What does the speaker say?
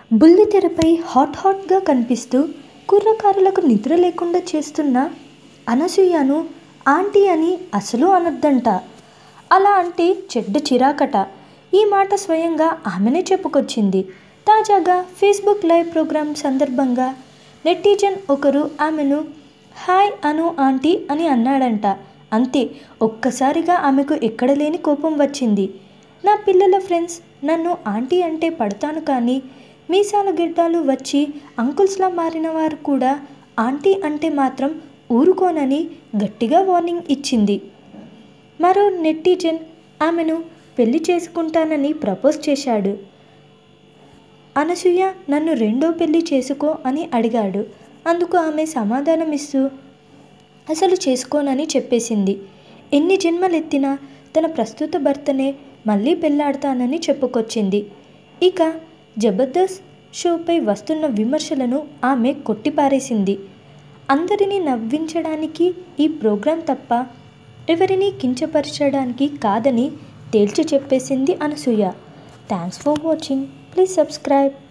బుల్లితెరపై hot హాట్గా కనిపిస్తూ కుర్రకారులకు నిద్ర లేకుండా చేస్తున్న అనసూయను ఆంటీ అని అసలు అనొద్దంట అలా అంటే చెడ్డ చిరాకట ఈ మాట స్వయంగా ఆమెనే చెప్పుకొచ్చింది తాజాగా ఫేస్బుక్ లైవ్ ప్రోగ్రాం సందర్భంగా నెటిజన్ ఒకరు ఆమెను హాయ్ అను ఆంటీ అని అన్నాడంట అంతే ఒక్కసారిగా ఆమెకు ఎక్కడ లేని కోపం వచ్చింది నా పిల్లల ఫ్రెండ్స్ నన్ను ఆంటీ అంటే పడతాను కానీ మీసాల గిడ్డాలు వచ్చి అంకుల్స్లా మారిన వారు కూడా ఆంటీ అంటే మాత్రం ఊరుకోనని గట్టిగా వార్నింగ్ ఇచ్చింది మరో నెటిజన్ ఆమెను పెళ్లి చేసుకుంటానని ప్రపోజ్ చేశాడు అనసూయ నన్ను రెండో పెళ్లి చేసుకో అని అడిగాడు అందుకు ఆమె సమాధానం ఇస్తూ అసలు చేసుకోనని చెప్పేసింది ఎన్ని జన్మలెత్తినా తన ప్రస్తుత భర్తనే మళ్ళీ పెళ్ళాడతానని చెప్పుకొచ్చింది ఇక జబర్దస్త్ షోపై వస్తున్న విమర్శలను ఆమె కొట్టిపారేసింది అందరినీ నవ్వించడానికి ఈ ప్రోగ్రాం తప్ప ఎవరిని కించపరచడానికి కాదని తేల్చి చెప్పేసింది Anasuya thanks for watching please subscribe